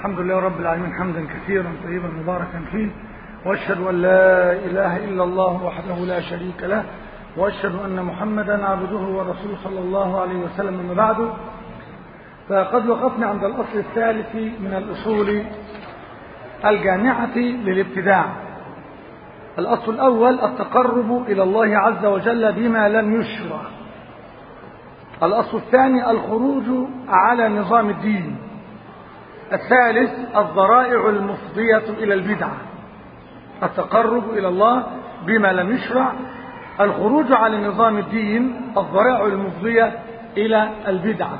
الحمد لله رب العالمين حمدا كثيرا طيبا مباركا فيه واشهد ان لا اله الا الله وحده لا شريك له واشهد ان محمدا عبده ورسوله صلى الله عليه وسلم اما بعد فقد وقفنا عند الاصل الثالث من الاصول الجامعه للابتداع الاصل الاول التقرب الى الله عز وجل بما لم يشرع الاصل الثاني الخروج على نظام الدين الثالث الضرائع المفضية إلى البدعة التقرب إلى الله بما لم يشرع الخروج على نظام الدين الضرائع المفضية إلى البدعة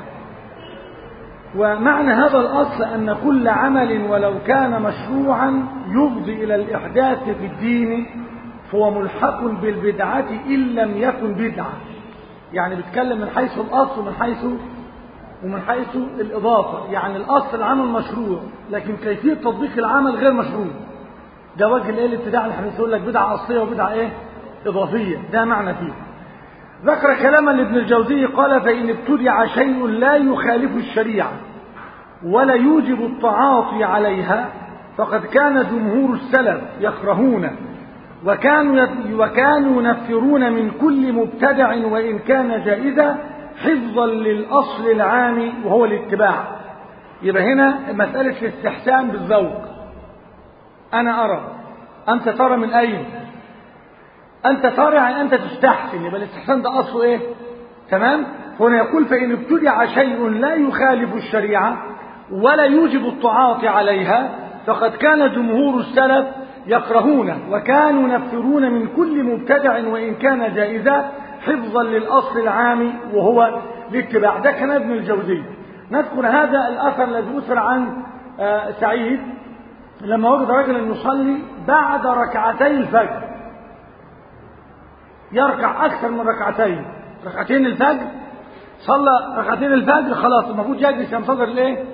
ومعنى هذا الأصل أن كل عمل ولو كان مشروعا يفضي إلى الإحداث في الدين فهو ملحق بالبدعة إن لم يكن بدعة يعني بيتكلم من حيث الأصل ومن حيث ومن حيث الإضافة يعني الأصل العمل مشروع لكن كيفية تطبيق العمل غير مشروع ده وجه الايه الابتداع الحديث يقول لك بدعة أصلية وبدعة إيه إضافية ده معنى فيه ذكر كلاما لابن الجوزي قال فإن ابتدع شيء لا يخالف الشريعة ولا يوجب التعاطي عليها فقد كان جمهور السلف يكرهونه وكانوا وكانوا ينفرون من كل مبتدع وإن كان جائزا حفظا للأصل العام وهو الاتباع يبقى هنا مسألة الاستحسان بالذوق أنا أرى أنت ترى من أين أنت ترى يعني أنت تستحسن يبقى الاستحسان ده أصله إيه تمام هنا يقول فإن ابتدع شيء لا يخالف الشريعة ولا يوجب التعاطي عليها فقد كان جمهور السلف يكرهونه وكانوا ينفرون من كل مبتدع وإن كان جائزا حفظا للأصل العام وهو الاتباع ده كان ابن الجوزي نذكر هذا الأثر الذي أثر عن سعيد لما وجد رجلا يصلي بعد ركعتي الفجر يركع أكثر من ركعتين ركعتين الفجر صلى ركعتين الفجر خلاص المفروض يجلس ينتظر الايه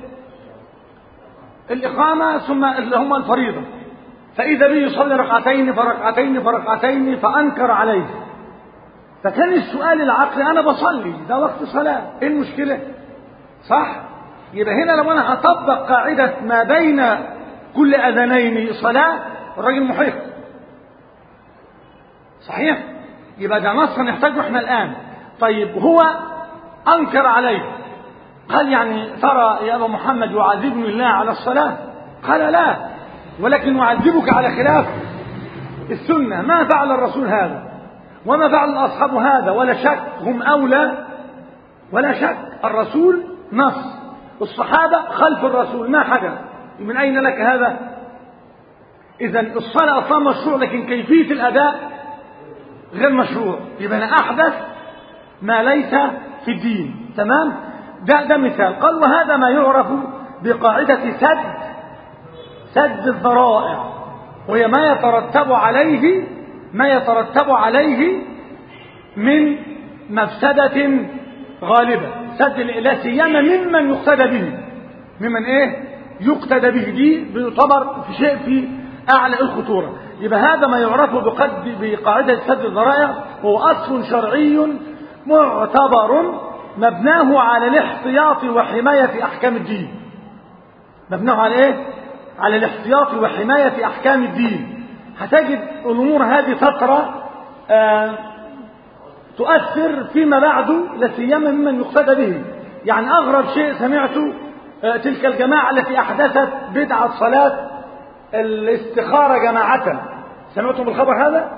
الإقامة ثم اللي هم الفريضة فإذا به يصلي ركعتين فركعتين فركعتين فأنكر عليه فكان السؤال العقلي انا بصلي ده وقت صلاه ايه المشكله صح يبقى هنا لو انا هطبق قاعده ما بين كل اذانين صلاه الراجل محيط صحيح يبقى ده نص نحتاجه احنا الان طيب هو انكر عليه قال يعني ترى يا ابا محمد يعذبني الله على الصلاه قال لا ولكن يعذبك على خلاف السنه ما فعل الرسول هذا وما فعل أصحاب هذا ولا شك هم أولى ولا شك الرسول نص الصحابة خلف الرسول ما حدث من أين لك هذا إذا الصلاة أصلا مشروع لكن كيفية الأداء غير مشروع يبقى أنا أحدث ما ليس في الدين تمام ده ده مثال قال وهذا ما يعرف بقاعدة سد سد الذرائع وهي ما يترتب عليه ما يترتب عليه من مفسدة غالبة سد لا سيما ممن يقتدى به ممن ايه يقتدى به دي بيعتبر في شيء في اعلى الخطورة يبقى هذا ما يعرف بقد بقاعدة سد الذرائع هو اصل شرعي معتبر مبناه على الاحتياط وحماية احكام الدين مبناه على ايه على الاحتياط وحماية احكام الدين هتجد الأمور هذه فترة آه تؤثر فيما بعد لسيما ممن يقتدى به يعني أغرب شيء سمعته آه تلك الجماعة التي أحدثت بدعة صلاة الاستخارة جماعة سمعتم بالخبر هذا؟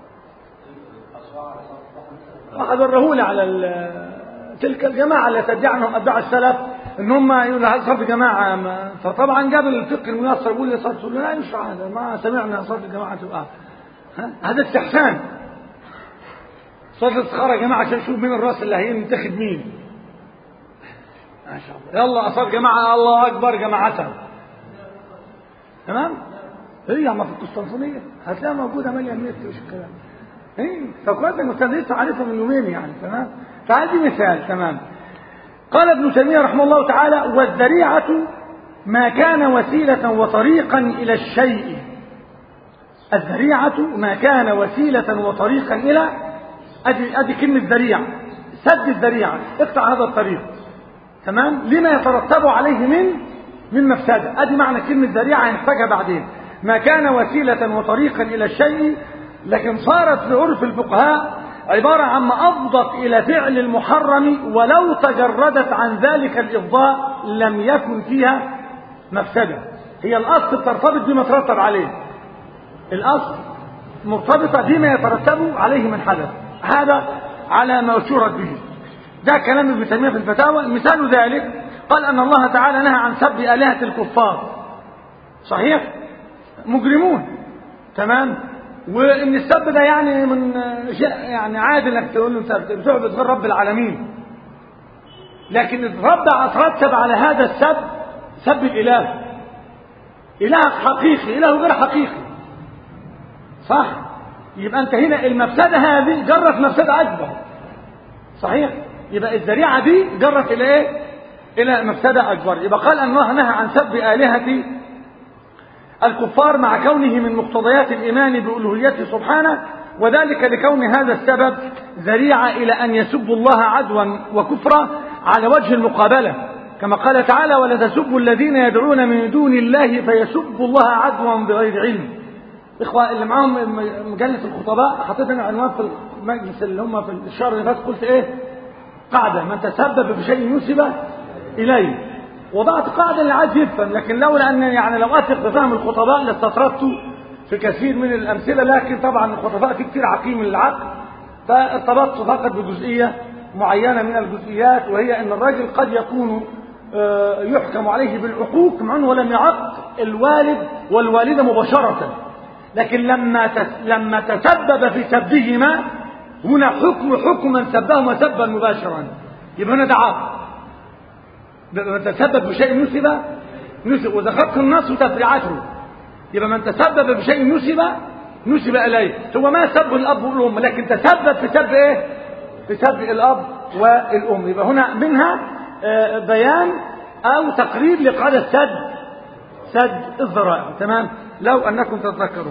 واحد ورهولي على تلك الجماعة التي تدعي أنهم أتباع السلف ان هم يقولوا صرف جماعه ما فطبعا جاب الفقه الميسر يقول لي صرف لا يشرع هذا ما سمعنا صرف الجماعه تبقى هذا استحسان صرف الاستخاره يا جماعه عشان نشوف مين الراس اللي هينتخب مين ما شاء الله يلا اصاب جماعه الله اكبر جماعتها تمام هي ما في القسطنطينيه هتلاقيها موجوده مليان النت وش الكلام ايه فكويس انك لسه عارفها من يومين يعني تمام فهذه مثال تمام قال ابن تيمية رحمه الله تعالى والذريعة ما كان وسيلة وطريقا إلى الشيء الذريعة ما كان وسيلة وطريقا إلى أدي, أدي كلمة ذريعة سد الذريعة اقطع هذا الطريق تمام لما يترتب عليه من من مفسدة ادي معنى كلمة ذريعة هنحتاجها بعدين ما كان وسيلة وطريقا الى الشيء لكن صارت في عرف الفقهاء عبارة عن ما افضت الى فعل المحرم ولو تجردت عن ذلك الافضاء لم يكن فيها مفسدة هي الاصل ترتبط بما ترتب عليه الاصل مرتبطة بما يترتب عليه من حدث هذا على ما أشيرت به ده كلام ابن تيمية في الفتاوى مثال ذلك قال أن الله تعالى نهى عن سب آلهة الكفار صحيح مجرمون تمام وان السب ده يعني من شيء يعني عادي انك تقول له انت بتعبد غير رب العالمين لكن الرب ترتب على هذا السب سب الاله اله حقيقي اله غير حقيقي صح يبقى انت هنا المفسده هذه جرت مفسده اكبر صحيح يبقى الذريعه دي جرت الى ايه الى مفسده اكبر يبقى قال ان الله نهى عن سب الهه الكفار مع كونه من مقتضيات الايمان بالوهيته سبحانه وذلك لكون هذا السبب ذريعه الى ان يسبوا الله عدوا وكفرا على وجه المقابله كما قال تعالى ولا تسبوا الذين يدعون من دون الله فيسبوا الله عدوا بغير علم اخوة اللي معاهم مجلة الخطباء حطيت انا عنوان في المجلس اللي هم في الشهر اللي فات قلت ايه قاعدة من تسبب في شيء نسب اليه وضعت قاعدة اللي عايز يفهم لكن لولا ان يعني لو اثق بفهم الخطباء لاستطردت في كثير من الامثلة لكن طبعا الخطباء في كثير عقيم للعقل فارتبطت فقط بجزئية معينة من الجزئيات وهي ان الرجل قد يكون يحكم عليه بالعقوق مع انه لم يعق الوالد والوالدة مباشرة لكن لما لما تسبب في سبهما هنا حكم حكم من سبهما سبا مباشرا يبقى هنا ده عاق من تسبب بشيء نسب نسب وذكرت النص وتفريعاته يبقى من تسبب بشيء نسب نسب اليه هو ما سب الاب والام لكن تسبب في سب ايه في سب الاب والام يبقى هنا منها بيان او تقرير لقاعده سد سد الذرائع تمام لو انكم تتذكرون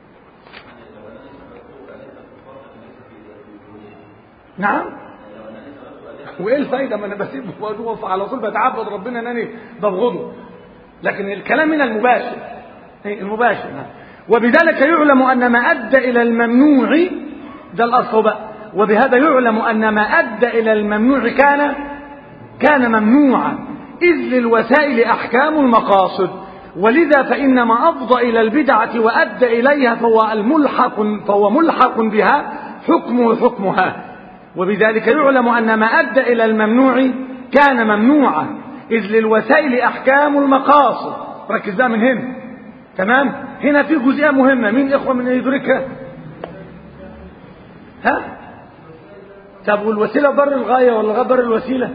نعم وايه الفايده ما انا بسيبه واقف على طول بتعبد ربنا انني ببغضه لكن الكلام من المباشر المباشر نعم. وبذلك يعلم ان ما ادى الى الممنوع ده الاصل بقى وبهذا يعلم ان ما ادى الى الممنوع كان كان ممنوعا اذ للوسائل احكام المقاصد ولذا فإن ما أفضى إلى البدعة وأدى إليها فهو الملحق فهو ملحق بها حكمه حكمها وبذلك يعلم أن ما أدى إلى الممنوع كان ممنوعا إذ للوسائل أحكام المقاصد ركز بقى من هنا تمام هنا في جزئية مهمة مين إخوة من يدركها ها طب والوسيلة بر الغاية ولا بر الوسيلة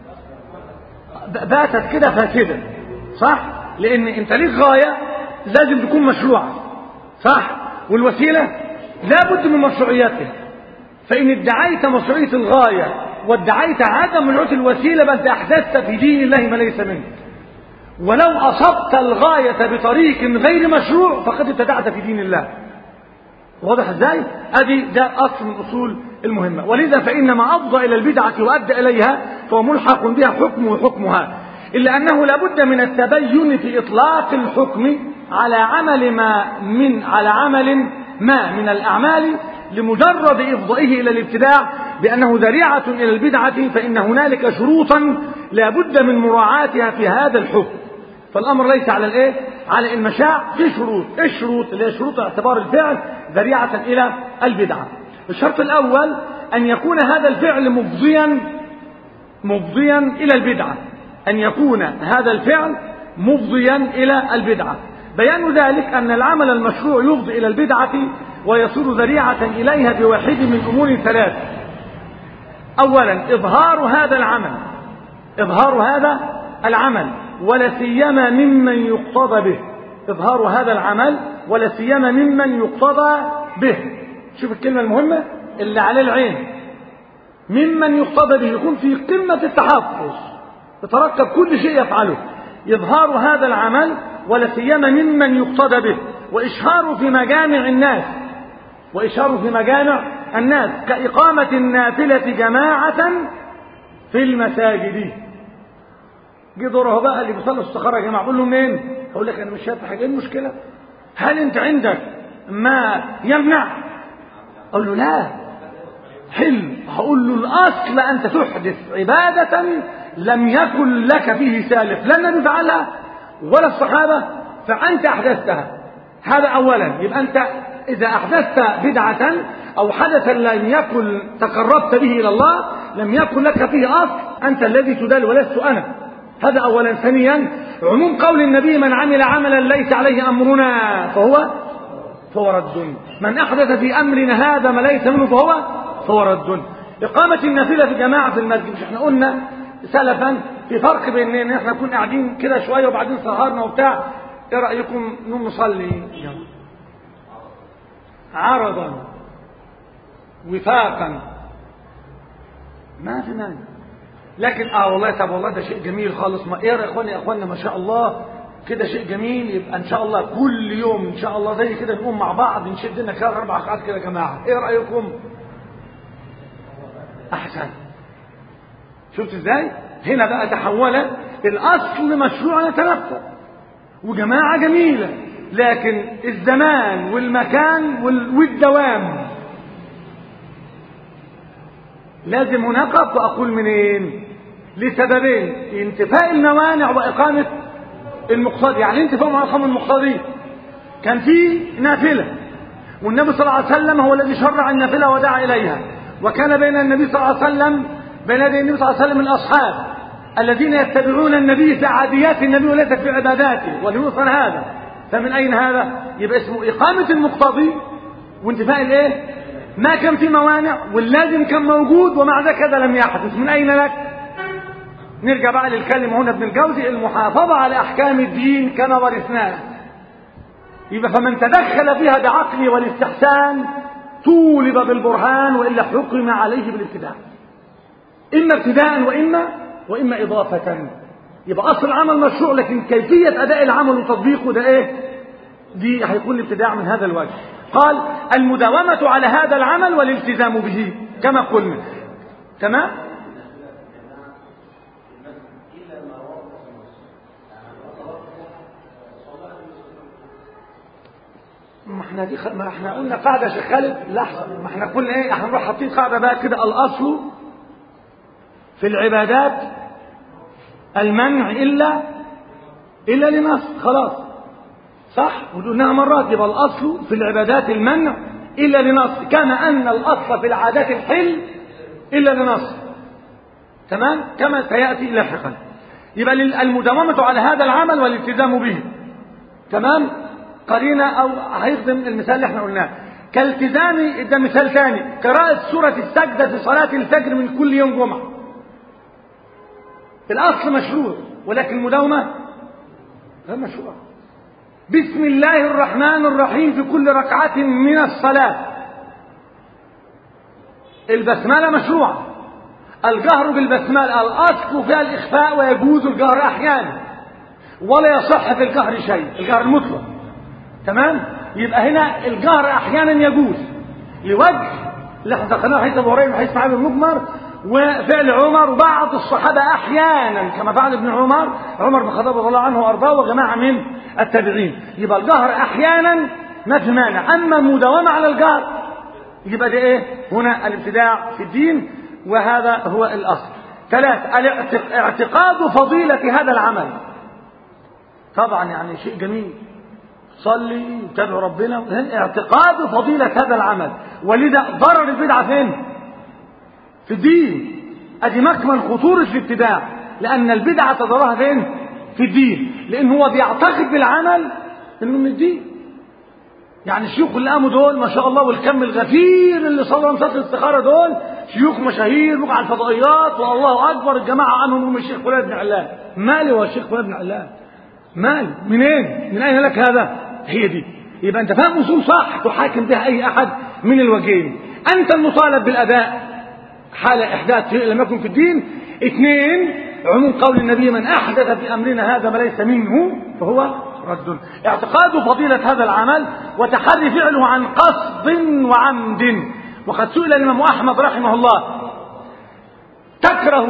باتت كده فكده صح لان انت ليك غاية لازم تكون مشروعة صح والوسيلة لابد من مشروعيتها فان ادعيت مشروعية الغاية وادعيت عدم مشروعية الوسيلة بل احدثت في دين الله ما ليس منه ولو اصبت الغاية بطريق غير مشروع فقد ابتدعت في دين الله واضح ازاي ادي ده اصل من الاصول المهمة ولذا فان ما افضى الى البدعة وادى اليها فهو ملحق بها حكمه حكمها إلا أنه لابد من التبين في إطلاق الحكم على عمل ما من على عمل ما من الأعمال لمجرد إفضائه إلى الابتداع بأنه ذريعة إلى البدعة فإن هنالك شروطا لابد من مراعاتها في هذا الحكم فالأمر ليس على الإيه؟ على المشاع في شروط إيه الشروط اللي هي شروط اعتبار الفعل ذريعة إلى البدعة الشرط الأول أن يكون هذا الفعل مفضيا مفضيا إلى البدعة أن يكون هذا الفعل مفضيا إلى البدعة بيان ذلك أن العمل المشروع يفضي إلى البدعة ويصير ذريعة إليها بواحد من أمور ثلاث أولا إظهار هذا العمل إظهار هذا العمل ولا سيما ممن يقتضى به إظهار هذا العمل ولا سيما ممن يقتضى به شوف الكلمة المهمة اللي عليه العين ممن يقتضى به يكون في قمة التحفظ يترقب كل شيء يفعله إظهار هذا العمل ولا سيما ممن يقتدى به وإشهاره في مجامع الناس وإشهاره في مجامع الناس كإقامة النافلة جماعة في المساجد جه دوره بقى اللي بيصلي الصخره يا جماعه بقول له منين اقول لك انا مش شايف حاجه ايه المشكله هل انت عندك ما يمنع اقول له لا حلو هقول له الاصل انت تحدث عباده لم يكن لك فيه سالف لا النبي فعلها ولا الصحابه فانت احدثتها هذا اولا يبقى انت اذا احدثت بدعه او حدثا لم يكن تقربت به الى الله لم يكن لك فيه اصل انت الذي تدل ولست انا هذا اولا ثانيا عموم قول النبي من عمل عملا ليس عليه امرنا فهو فهو رد من احدث في امرنا هذا ما ليس منه فهو فهو رد اقامه النافله في جماعه في المسجد مش احنا قلنا سلفا في فرق بين ان احنا نكون قاعدين كده شويه وبعدين سهرنا وبتاع ايه رايكم نقوم نصلي يلا عرضا وفاقا ما في مانع لكن اه والله طب والله ده شيء جميل خالص ما ايه يا اخواني يا اخواننا ما شاء الله كده شيء جميل يبقى ان شاء الله كل يوم ان شاء الله زي كده نقوم مع بعض نشد لنا ثلاث اربع ساعات كده يا جماعه ايه رايكم احسن شفت ازاي هنا بقى تحولت الاصل مشروع يتنفذ وجماعه جميله لكن الزمان والمكان والدوام لازم نقف واقول منين لسببين انتفاء الموانع واقامه المقتضي يعني انتفاء واقامه المقتضي كان في نافله والنبي صلى الله عليه وسلم هو الذي شرع النافله ودعا اليها وكان بين النبي صلى الله عليه وسلم بين يدي النبي صلى الله عليه وسلم الاصحاب الذين يتبعون النبي في عاديات النبي وليس في عباداته وليوصل هذا فمن اين هذا يبقى اسمه اقامه المقتضي وانتفاء الايه ما كان في موانع واللازم كان موجود ومع ذلك هذا لم يحدث من اين لك نرجع بقى للكلمه هنا ابن الجوزي المحافظه على احكام الدين كما ورثناه يبقى فمن تدخل فيها بعقله والاستحسان طولب بالبرهان والا حكم عليه بالابتداء اما ابتداء واما واما اضافه يبقى اصل العمل مشروع لكن كيفيه اداء العمل وتطبيقه ده ايه دي هيكون الابتداع من هذا الوجه قال المداومة على هذا العمل والالتزام به كما قلنا تمام ما احنا دي خ... ما احنا قلنا قاعده يا شيخ خالد لحظه ما احنا قلنا ايه احنا نروح حاطين قاعده بقى كده الاصل في العبادات المنع الا الا لنص خلاص صح وقلناها مرات يبقى الاصل في العبادات المنع الا لنص كما ان الاصل في العادات الحل الا لنص تمام كما سياتي لاحقا يبقى المداومه على هذا العمل والالتزام به تمام قرينه او هيخدم المثال اللي احنا قلناه كالتزام ده مثال ثاني قراءة سورة السجدة في صلاة الفجر من كل يوم جمعة الأصل مشروع ولكن المداومة غير مشروع بسم الله الرحمن الرحيم في كل ركعة من الصلاة البسملة مشروعة الجهر بالبسملة الأصل فيها الإخفاء ويجوز الجهر أحيانا ولا يصح في الجهر شيء الجهر المطلق تمام يبقى هنا الجهر أحيانا يجوز لوجه اللي احنا ذكرناه حيث أبو هريرة وحيث معاذ المجمر وفعل عمر وبعض الصحابة أحيانا كما فعل ابن عمر عمر بن الخطاب رضي الله عنه وأرضاه وجماعة من التابعين يبقى الجهر أحيانا ما في مانع أما المداومة على الجهر يبقى ده إيه هنا الابتداع في الدين وهذا هو الأصل ثلاث اعتقاد فضيلة هذا العمل طبعا يعني شيء جميل صلي وتابع ربنا اعتقاد فضيلة هذا العمل ولذا ضرر البدعة فين في الدين ادي مكمن خطورة الابتداع لأن البدعة ضررها فين في الدين لأن هو بيعتقد بالعمل انه من الدين يعني الشيوخ اللي قاموا دول ما شاء الله والكم الغفير اللي صلوا مسات الاستخاره دول شيوخ مشاهير وقع الفضائيات والله اكبر الجماعه عنهم هم الشيخ فلان بن علان مالي هو الشيخ فلان بن علان مالي منين من اين لك هذا هي دي يبقى انت فاهم اصول صح تحاكم بها اي احد من الوجهين انت المطالب بالاداء حال احداث شيء لم يكن في الدين اثنين عموم قول النبي من احدث في امرنا هذا ما ليس منه فهو رد اعتقاد فضيلة هذا العمل وتحري فعله عن قصد وعمد وقد سئل الإمام أحمد رحمه الله تكره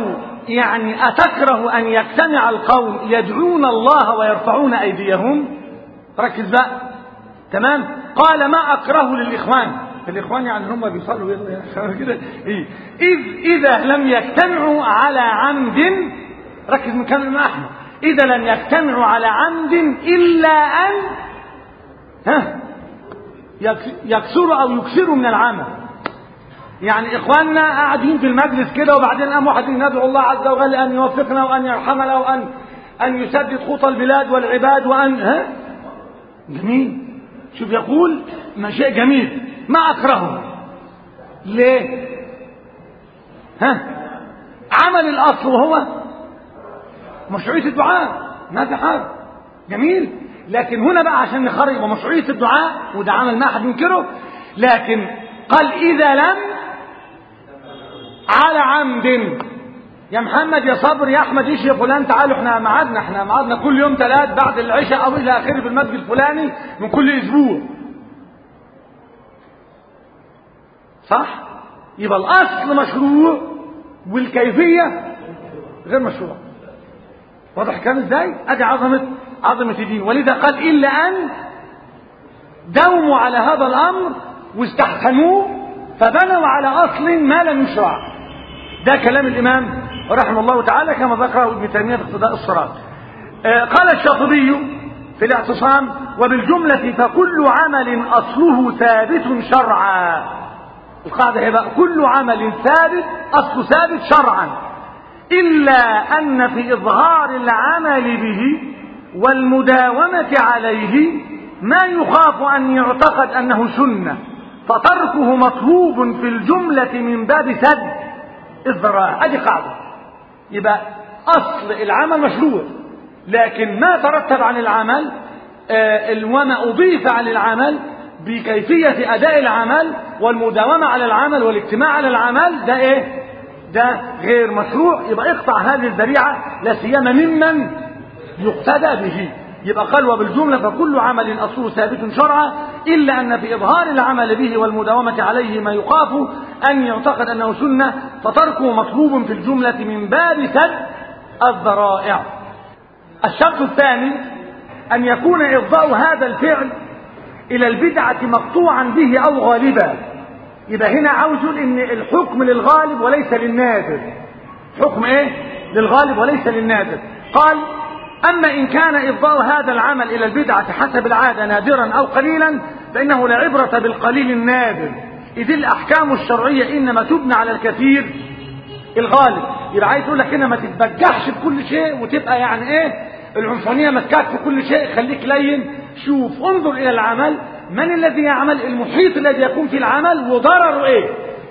يعني أتكره أن يجتمع القوم يدعون الله ويرفعون أيديهم ركز بقى تمام قال ما أكره للإخوان الإخوان يعني هم بيصلوا كده إيه؟ إذ إذا لم يجتمعوا على عمد ركز من كلام أحمد إذا لم يجتمعوا على عمد إلا أن ها يكسروا أو يكسروا من العمل يعني إخواننا قاعدين في المجلس كده وبعدين قام واحد ندعو الله عز وجل أن يوفقنا وأن يرحمنا وأن أن يسدد خطى البلاد والعباد وأن ها جميل شوف يقول ما شيء جميل ما أكرهه ليه ها عمل الأصل وهو مشروعية الدعاء ما في حاجة جميل لكن هنا بقى عشان نخرج مشروعية الدعاء وده عمل ما أحد ينكره لكن قال إذا لم على عمد يا محمد يا صبر يا احمد ايش يا فلان تعالوا احنا ميعادنا احنا ميعادنا كل يوم ثلاث بعد العشاء او الى اخره في المسجد الفلاني من كل اسبوع صح يبقى الاصل مشروع والكيفيه غير مشروع واضح كان ازاي ادي عظمه عظمه الدين ولذا قال الا ان داوموا على هذا الامر واستحسنوه فبنوا على اصل ما لم يشرع ده كلام الامام رحمه الله تعالى كما ذكره ابن تيميه في اقتضاء الصراط آه قال الشاطبي في الاعتصام وبالجمله فكل عمل اصله ثابت شرعا القاعده هي بقى كل عمل ثابت اصله ثابت شرعا الا ان في اظهار العمل به والمداومه عليه ما يخاف ان يعتقد انه سنه فتركه مطلوب في الجمله من باب سد الذراع ادي قاعده يبقى اصل العمل مشروع لكن ما ترتب عن العمل آه وما اضيف عن العمل بكيفيه اداء العمل والمداومه على العمل والاجتماع على العمل ده ايه ده غير مشروع يبقى اقطع هذه الذريعه لا سيما ممن يقتدى به يبقى قال وبالجملة فكل عمل أصله ثابت شرعا إلا أن في إظهار العمل به والمداومة عليه ما يخاف أن يعتقد أنه سنة فتركه مطلوب في الجملة من باب سد الذرائع الشرط الثاني أن يكون إفضاء هذا الفعل إلى البدعة مقطوعا به أو غالبا يبقى هنا عاوز يقول إن الحكم للغالب وليس للنادر حكم إيه؟ للغالب وليس للنادر قال أما إن كان إفضاء هذا العمل إلى البدعة حسب العادة نادرا أو قليلا فإنه لا عبرة بالقليل النادر إذ الأحكام الشرعية إنما تبنى على الكثير الغالب يبقى عايز يقول لك هنا ما تتبجحش بكل شيء وتبقى يعني إيه العنصرية مسكاك في كل شيء خليك لين شوف انظر إلى العمل من الذي يعمل المحيط الذي يكون في العمل وضرره إيه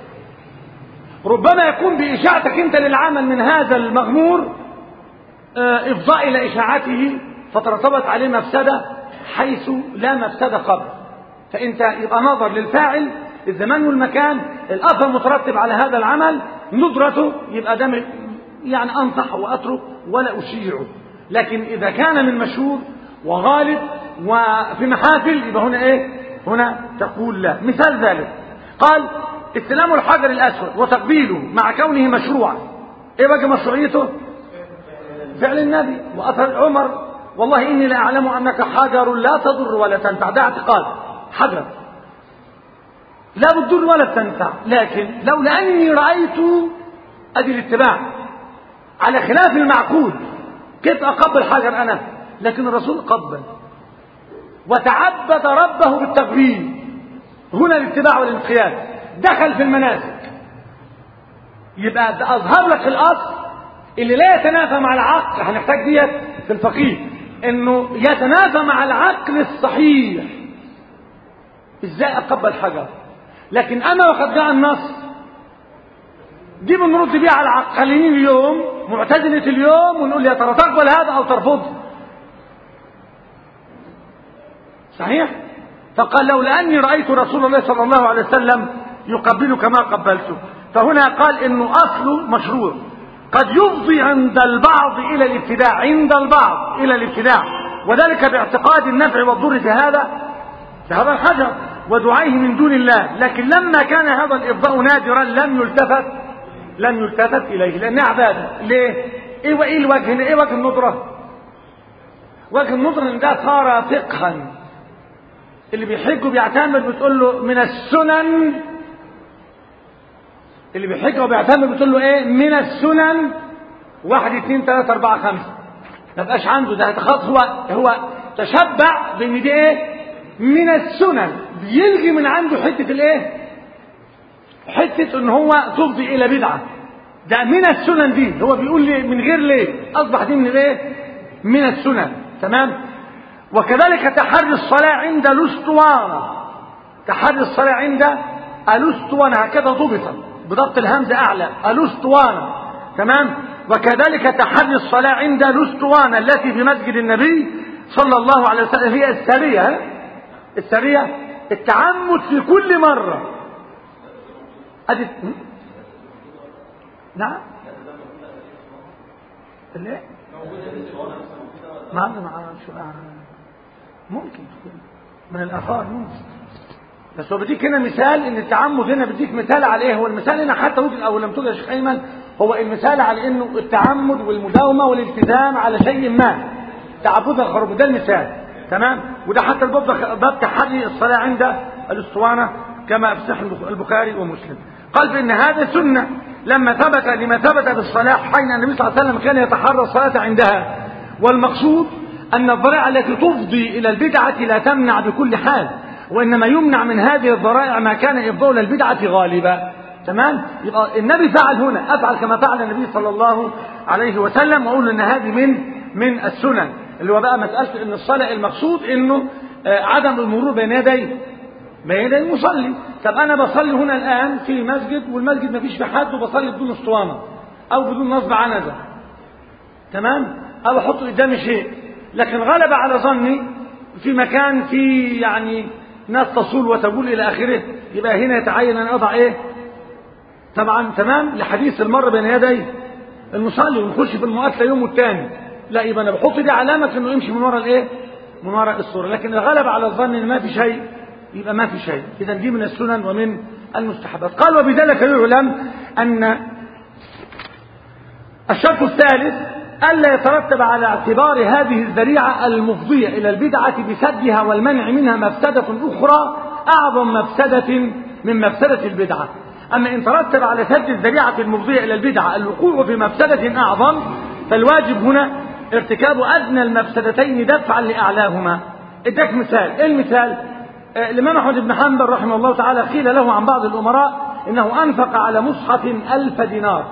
ربما يكون بإشاعتك أنت للعمل من هذا المغمور إفضاء إلى إشاعته فترتبط عليه مفسدة حيث لا مفسدة قبل فأنت يبقى نظر للفاعل الزمان والمكان الأثر مترتب على هذا العمل ندرته يبقى ده يعني أنصح وأترك ولا أشيعه لكن إذا كان من مشهور وغالب وفي محافل يبقى هنا إيه هنا تقول لا مثال ذلك قال استلام الحجر الأسود وتقبيله مع كونه مشروعا إيه بقى مشروعيته فعل النبي وأثر عمر والله إني لأعلم أنك حجر لا تضر ولا تنفع ده اعتقاد حجر لا بتضر ولا بتنفع لكن لولا أني رأيت أدي الاتباع على خلاف المعقول كيف أقبل حجر أنا لكن الرسول قبل وتعبد ربه بالتقبيل هنا الاتباع والانقياد دخل في المناسك يبقى ده أظهر لك الأصل اللي لا يتنافى مع العقل هنحتاج ديت في الفقيه انه يتنافى مع العقل الصحيح ازاي اقبل حجر لكن انا وقد جاء النص دي بنرد بيها على العقليين اليوم معتزلة اليوم ونقول يا ترى تقبل هذا او ترفضه صحيح فقال لولا اني رايت رسول الله صلى الله عليه وسلم يقبل كما قبلته فهنا قال انه اصله مشروع قد يفضي عند البعض الى الابتداع عند البعض الى الابتداع وذلك باعتقاد النفع والضر في هذا في هذا الحجر ودعائه من دون الله لكن لما كان هذا الافضاء نادرا لم يلتفت لم يلتفت اليه لانها عباده ليه ايه وايه الوجه هنا ايه وجه الندره وجه الندره ان ده صار فقها اللي بيحج وبيعتمر بتقول له من السنن اللي بيحج وبيعتمر بتقول له ايه من السنن واحد اثنين ثلاثة أربعة خمسة ما بقاش عنده ده خلاص هو هو تشبع بان دي ايه من السنن بيلغي من عنده حته الايه حته ان هو تفضي الى بدعه ده من السنن دي هو بيقول لي من غير ليه اصبح دي من الايه من السنن تمام وكذلك تحري الصلاه عند الاسطوانه تحري الصلاه عند الاسطوانه هكذا ضبطت بضبط الهمزه اعلى الاسطوانه تمام وكذلك تحري الصلاة عند الأسطوانة التي في مسجد النبي صلى الله عليه وسلم هي السرية السرية التعمد في كل مرة أدي نعم ليه ما ما ممكن تكون من الآثار ممكن بس هو بديك هنا مثال ان التعمد هنا بديك مثال على ايه هو المثال هنا حتى وجد او لم توجد يا شيخ ايمن هو المثال على انه التعمد والمداومه والالتزام على شيء ما تعبد الخروج ده المثال تمام وده حتى الباب باب تحري الصلاه عند الاسطوانه كما في صحيح البخاري ومسلم قال بان هذا سنه لما ثبت لما ثبت بالصلاه حين النبي صلى الله عليه وسلم كان يتحرى الصلاه عندها والمقصود ان الذرائع التي تفضي الى البدعه لا تمنع بكل حال وانما يمنع من هذه الذرائع ما كان افضاء الى البدعه غالبا تمام يبقى النبي فعل هنا افعل كما فعل النبي صلى الله عليه وسلم واقول ان هذه من من السنن اللي هو بقى مساله ان الصلاه المقصود انه عدم المرور بين يدي بين يدي المصلي طب انا بصلي هنا الان في مسجد والمسجد ما فيش في حد وبصلي بدون اسطوانه او بدون نصب عنزه تمام او احط قدامي شيء لكن غلب على ظني في مكان في يعني ناس تصول وتقول الى اخره يبقى هنا يتعين ان اضع ايه طبعا تمام لحديث المر بين يدي المصلي ونخش في المؤثر يوم والتاني لا يبقى انا بحط دي علامه انه يمشي من ورا الايه من وراء الصورة لكن الغلب على الظن ان ما في شيء يبقى ما في شيء اذا دي من السنن ومن المستحبات قال وبذلك يعلم ان الشرط الثالث ألا يترتب على اعتبار هذه الذريعة المفضية إلى البدعة بسدها والمنع منها مفسدة أخرى أعظم مفسدة من مفسدة البدعة أما إن ترتب على سد الذريعة المفضية إلى البدعة الوقوع في مفسدة أعظم فالواجب هنا ارتكاب أدنى المفسدتين دفعا لأعلاهما اداك مثال ايه المثال آه الإمام أحمد بن حنبل رحمه الله تعالى قيل له عن بعض الأمراء إنه أنفق على مصحف ألف دينار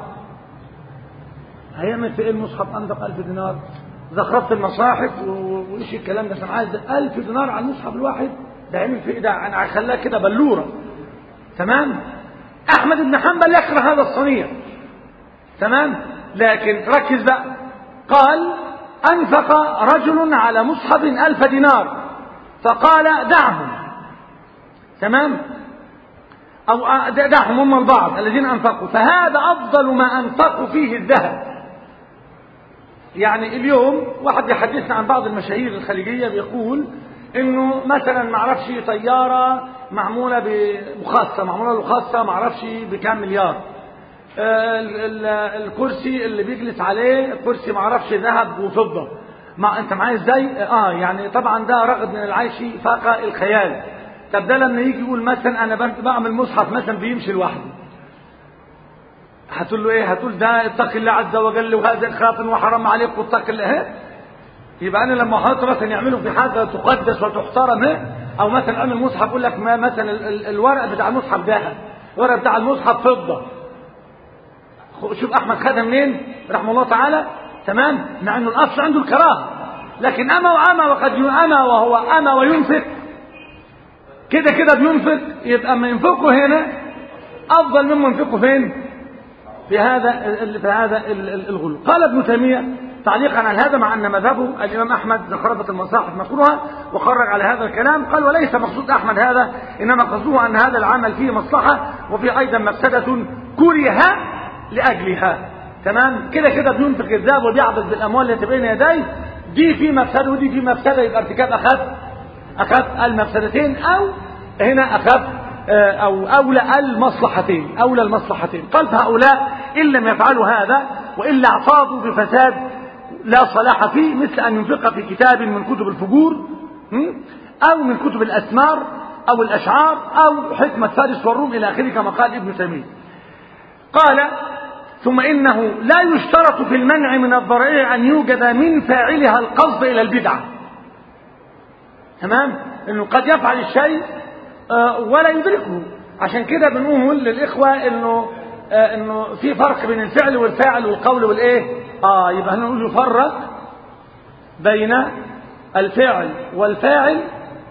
هيعمل في ايه المصحف انفق ألف دينار زخرفت المصاحف وايش الكلام ده سمعت ده ألف دينار على المصحف الواحد ده عمل في ايه ده انا هخليها كده بلوره تمام احمد بن حنبل يكره هذا الصنيع تمام لكن ركز بقى قال انفق رجل على مصحف ألف دينار فقال دعهم تمام أو دعهم هم البعض الذين أنفقوا فهذا أفضل ما أنفقوا فيه الذهب يعني اليوم واحد يحدثنا عن بعض المشاهير الخليجية بيقول انه مثلا ما اعرفش طيارة معمولة بمخصة معمولة له خاصة ما اعرفش بكام مليار الكرسي اللي بيجلس عليه كرسي ما اعرفش ذهب وفضة ما انت معايا ازاي اه يعني طبعا ده رغد من العيش فاق الخيال طب ده لما يجي يقول مثلا انا بعمل مصحف مثلا بيمشي لوحده هتقول له ايه هتقول ده اتق الله عز وجل وهذا خاطن وحرام عليك واتق الله ايه يبقى انا لما حضرتك مثلا يعملوا في حاجه تقدس وتحترم ايه او مثلا اعمل مصحف يقول لك ما مثلا الورق بتاع المصحف ذهب الورق بتاع المصحف فضه شوف احمد خدها منين رحمه الله تعالى تمام مع انه الاصل عنده الكراهه لكن اما واما وقد اما وهو اما وينفق كده كده بينفق يبقى ما ينفقه هنا افضل مما ينفقه فين في هذا في هذا الغلو قال ابن تيميه تعليقا على هذا مع ان مذهبه الامام احمد زخرفه المصاحف مكروهه وخرج على هذا الكلام قال وليس مقصود احمد هذا انما قصده ان هذا العمل فيه مصلحه وفيه ايضا مفسده كره لاجلها تمام كده كده بينفق الذهب وبيعبد بالاموال التي بين يديه دي في مفسده ودي في مفسده يبقى ارتكاب اخف اخف المفسدتين او هنا اخف او اولى المصلحتين اولى المصلحتين قال فهؤلاء إن لم يفعلوا هذا وإلا اعتاضوا بفساد لا صلاح فيه مثل أن ينفق في كتاب من كتب الفجور أو من كتب الأسمار أو الأشعار أو حكمة فارس والروم إلى آخره كما قال ابن تيمية قال ثم إنه لا يشترط في المنع من الضرائع أن يوجد من فاعلها القصد إلى البدعة تمام إنه قد يفعل الشيء ولا يدركه عشان كده بنقول للإخوة إنه إنه في فرق بين الفعل والفاعل والقول والإيه آه يبقى هنقول يفرق بين الفعل والفاعل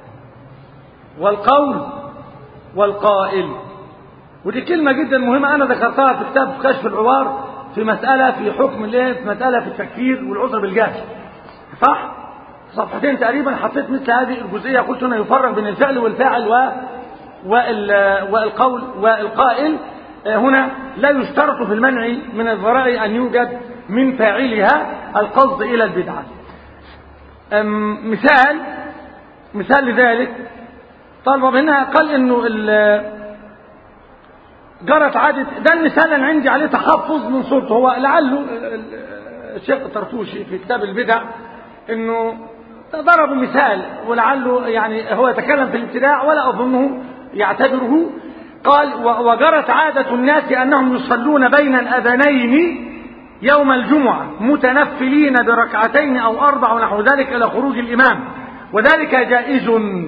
والقول والقائل ودي كلمة جدا مهمة أنا ذكرتها في كتاب كشف العوار في مسألة في حكم الايه في مسألة في التكفير والعذر بالجهل صح؟ صفحتين تقريبا حطيت مثل هذه الجزئية قلت هنا يفرق بين الفعل والفاعل و والقول والقائل هنا لا يشترط في المنع من الذرائع أن يوجد من فاعلها القصد إلى البدعة مثال مثال لذلك طالب هنا قال انه جرت عادة ده المثال اللي عندي عليه تحفظ من صورته هو لعله الشيخ الطرطوشي في كتاب البدع انه ضرب مثال ولعله يعني هو يتكلم في الابتداع ولا اظنه يعتبره قال وجرت عادة الناس انهم يصلون بين الاذانين يوم الجمعة متنفلين بركعتين او اربع ونحو ذلك الى خروج الامام وذلك جائز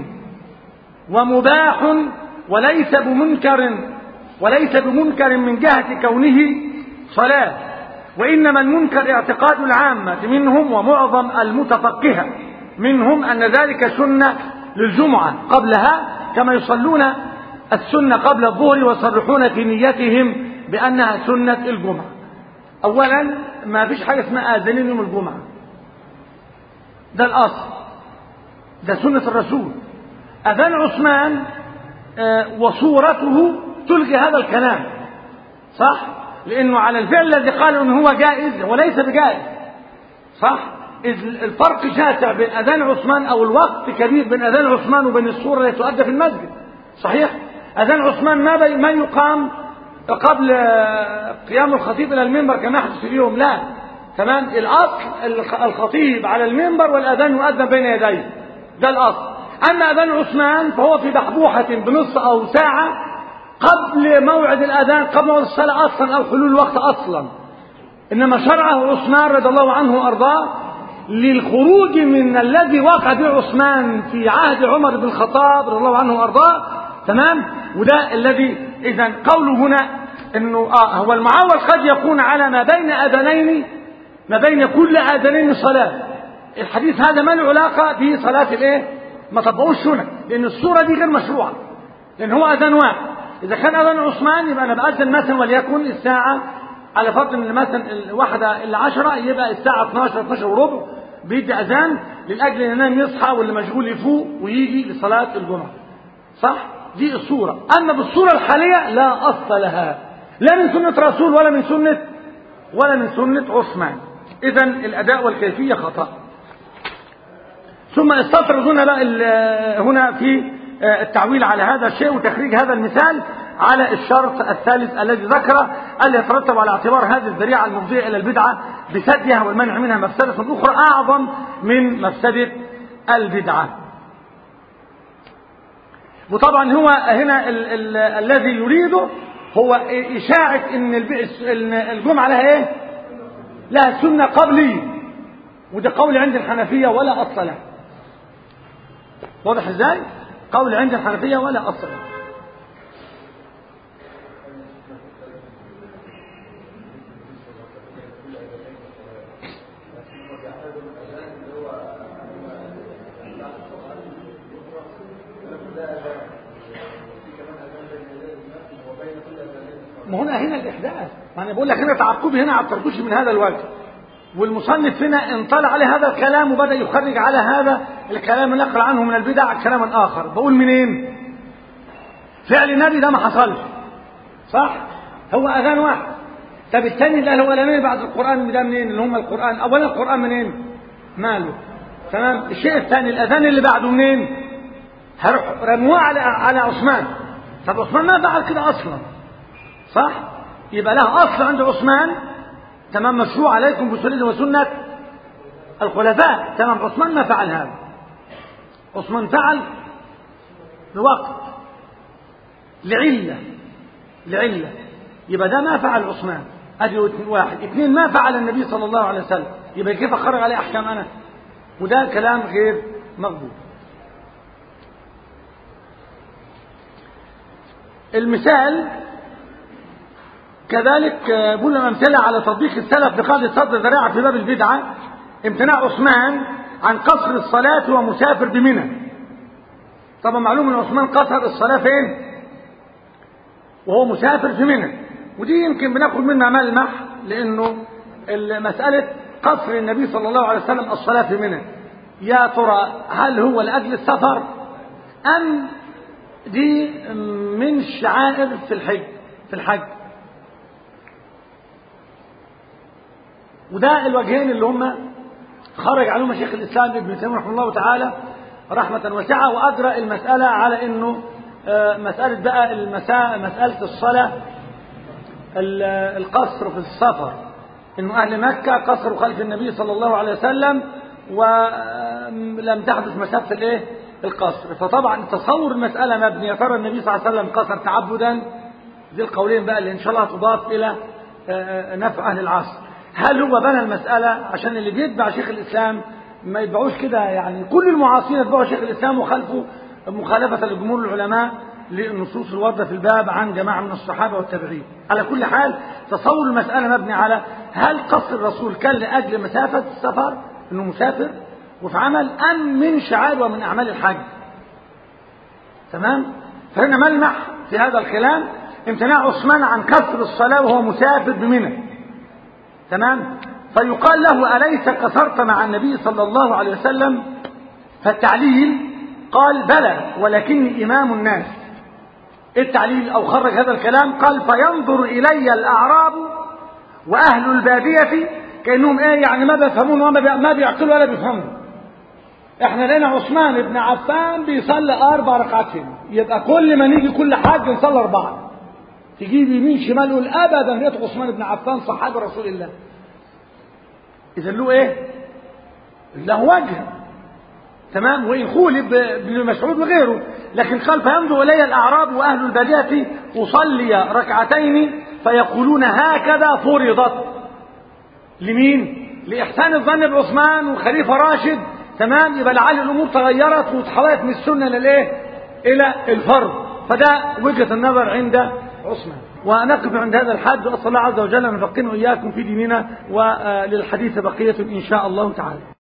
ومباح وليس بمنكر وليس بمنكر من جهة كونه صلاة وإنما المنكر اعتقاد العامة منهم ومعظم المتفقهة منهم أن ذلك سنة للجمعة قبلها كما يصلون السنة قبل الظهر ويصرحون في نيتهم بأنها سنة الجمعة أولا ما فيش حاجة اسمها آذانين يوم الجمعة ده الأصل ده سنة الرسول أذان عثمان وصورته تلغي هذا الكلام صح لأنه على الفعل الذي قالوا أنه هو جائز وليس بجائز صح إذ الفرق شاسع بين أذان عثمان أو الوقت كبير بين أذان عثمان وبين الصورة التي تؤدى في المسجد صحيح أذان عثمان ما بي ما يقام قبل قيام الخطيب إلى المنبر كما يحدث اليوم لا تمام الأصل الخطيب على المنبر والأذان يؤذن بين يديه ده الأصل أما أذان عثمان فهو في بحبوحة بنصف أو ساعة قبل موعد الأذان قبل موعد الصلاة أصلا أو حلول الوقت أصلا إنما شرعه عثمان رضي الله عنه وأرضاه للخروج من الذي وقع به عثمان في عهد عمر بن الخطاب رضي الله عنه وأرضاه تمام وده الذي إذا قوله هنا إنه آه هو المعول قد يكون على ما بين أذانين ما بين كل أذانين صلاة الحديث هذا ما له علاقة بصلاة الإيه؟ ما طبقوش سنة لأن الصورة دي غير مشروعة لأن هو أذان واحد إذا كان أذان عثمان يبقى أنا بأذن مثلا وليكن الساعة على فرض إن مثلا الواحدة إلا عشرة يبقى الساعة 12 12 وربع بيدي أذان للأجل إن ينام يصحى واللي مشغول يفوق ويجي لصلاة الجمعة صح؟ دي الصورة أما بالصورة الحالية لا أصل لها لا من سنة رسول ولا من سنة ولا من سنة عثمان إذا الأداء والكيفية خطأ ثم استطرد هنا بقى هنا في التعويل على هذا الشيء وتخريج هذا المثال على الشرط الثالث الذي ذكره ألا يترتب على اعتبار هذه الذريعة المفضية إلى البدعة بسدها والمنع منها مفسدة أخرى أعظم من مفسدة البدعة وطبعا هو هنا ال ال الذي يريده هو إشاعة إن الجمعة لها إيه؟ لها سنة قبلية وده قول عند الحنفية ولا أصل له واضح ازاي قول عند الحنفية ولا أصل له ما هنا هنا الإحداث ما أنا بقول لك هنا تعقبي هنا على التركوش من هذا الوجه والمصنف هنا انطلع عليه هذا الكلام وبدأ يخرج على هذا الكلام نقل عنه من البدع كلاما آخر بقول منين فعل النبي ده ما حصلش صح هو أذان واحد طب الثاني اللي هو الأولاني بعد القرآن ده منين اللي هم القرآن أولا القرآن منين ماله تمام الشيء الثاني الأذان اللي بعده منين هروح رموه على على عثمان طب عثمان ما فعل كده أصلا صح يبقى لها أصل عند عثمان تمام مشروع عليكم بسنة وسنة الخلفاء تمام عثمان ما فعل هذا عثمان فعل بوقت لعلة لعلة يبقى ده ما فعل عثمان ادي واحد اثنين ما فعل النبي صلى الله عليه وسلم يبقى كيف اخرج عليه احكام انا وده كلام غير مقبول المثال كذلك بقول امثله على تطبيق السلف لقاضي الصدر ذراعه في باب البدعه امتناع عثمان عن قصر الصلاه وهو مسافر بمنى طبعا معلوم ان عثمان قصر الصلاه فين وهو مسافر في منى ودي يمكن بناخد منها ملمح لانه مساله قصر النبي صلى الله عليه وسلم الصلاه في منى يا ترى هل هو لاجل السفر ام دي من شعائر في الحج في الحج وده الوجهين اللي هم خرج عليهم شيخ الاسلام ابن تيميه رحمه الله تعالى رحمه واسعه واجرى المساله على انه مساله بقى المساء مساله الصلاه القصر في السفر انه اهل مكه قصروا خلف النبي صلى الله عليه وسلم ولم تحدث مسافه الايه القصر فطبعا تصور المساله مبني يا ترى النبي صلى الله عليه وسلم قصر تعبدا دي القولين بقى اللي ان شاء الله تضاف الى نفع اهل العصر هل هو بنى المساله عشان اللي بيتبع شيخ الاسلام ما يتبعوش كده يعني كل المعاصرين يتبعوا شيخ الاسلام وخلفوا مخالفه لجمهور العلماء للنصوص الواردة في الباب عن جماعة من الصحابة والتابعين على كل حال تصور المسألة مبني على هل قصر الرسول كان لأجل مسافة السفر أنه مسافر وفي عمل أم من شعائر ومن أعمال الحج تمام فهنا ملمح في هذا الكلام امتناع عثمان عن كسر الصلاة وهو مسافر بمنى تمام فيقال له أليس قصرت مع النبي صلى الله عليه وسلم فالتعليل قال بلى ولكني إمام الناس التعليل أو خرج هذا الكلام قال فينظر إلي الأعراب وأهل البادية كأنهم إيه يعني ما بيفهمون وما ما بيعقلوا ولا بيفهموا احنا لقينا عثمان بن عفان بيصلي أربع ركعات هنا يبقى كل ما نيجي كل حاج نصلي أربعة تجيب يمين شمال يقول أبدا لقيت عثمان بن عفان صحابي رسول الله إذا له إيه؟ له وجه تمام وإن خولب ابن مسعود وغيره لكن قال فينظر إلي الأعراب وأهل البادية أصلي ركعتين فيقولون هكذا فرضت لمين؟ لإحسان الظن بعثمان وخليفة راشد تمام يبقى لعل الأمور تغيرت وتحولت من السنة للإيه؟ إلى الفرض فده وجهة النظر عند عثمان ونقف عند هذا الحد وأسأل الله عز وجل أن يفقهنا وإياكم في ديننا وللحديث بقية إن شاء الله تعالى